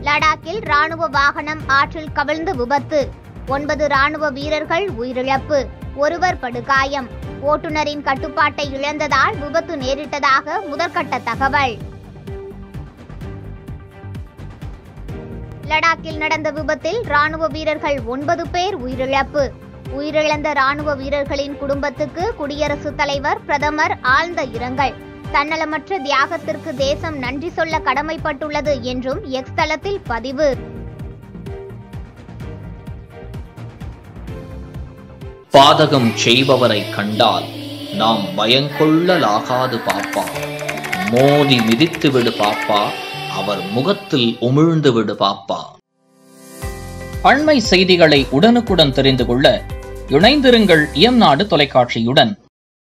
லடாக்கில் ராணுவ வாகனம் ஆற்றில் கவிழ்ந்து விபத்து ஒன்பது ராணுவ வீரர்கள் உயிரிழப்பு ஒருவர் படுகாயம் ஓட்டுநரின் கட்டுப்பாட்டை இழந்ததால் விபத்து நேரிட்டதாக முதற்கட்ட தகவல் லடாக்கில் நடந்த விபத்தில் ராணுவ வீரர்கள் ஒன்பது பேர் உயிரிழப்பு உயிரிழந்த ராணுவ வீரர்களின் குடும்பத்துக்கு குடியரசுத் தலைவர் பிரதமர் ஆழ்ந்த இரங்கல் தன்னலமற்ற தியாகத்திற்கு தேசம் நன்றி சொல்ல கடமைப்பட்டுள்ளது என்றும் எக்ஸ் தளத்தில் பதிவு பாதகம் செய்பவரை கண்டால் நாம் பயங்கொள்ளலாகாது பாப்பா மோதி மிதித்து விடு பாப்பா அவர் முகத்தில் உமிழ்ந்து விடு பாப்பா அண்மை செய்திகளை உடனுக்குடன் தெரிந்து கொள்ள இணைந்திருங்கள் இயம்நாடு தொலைக்காட்சியுடன்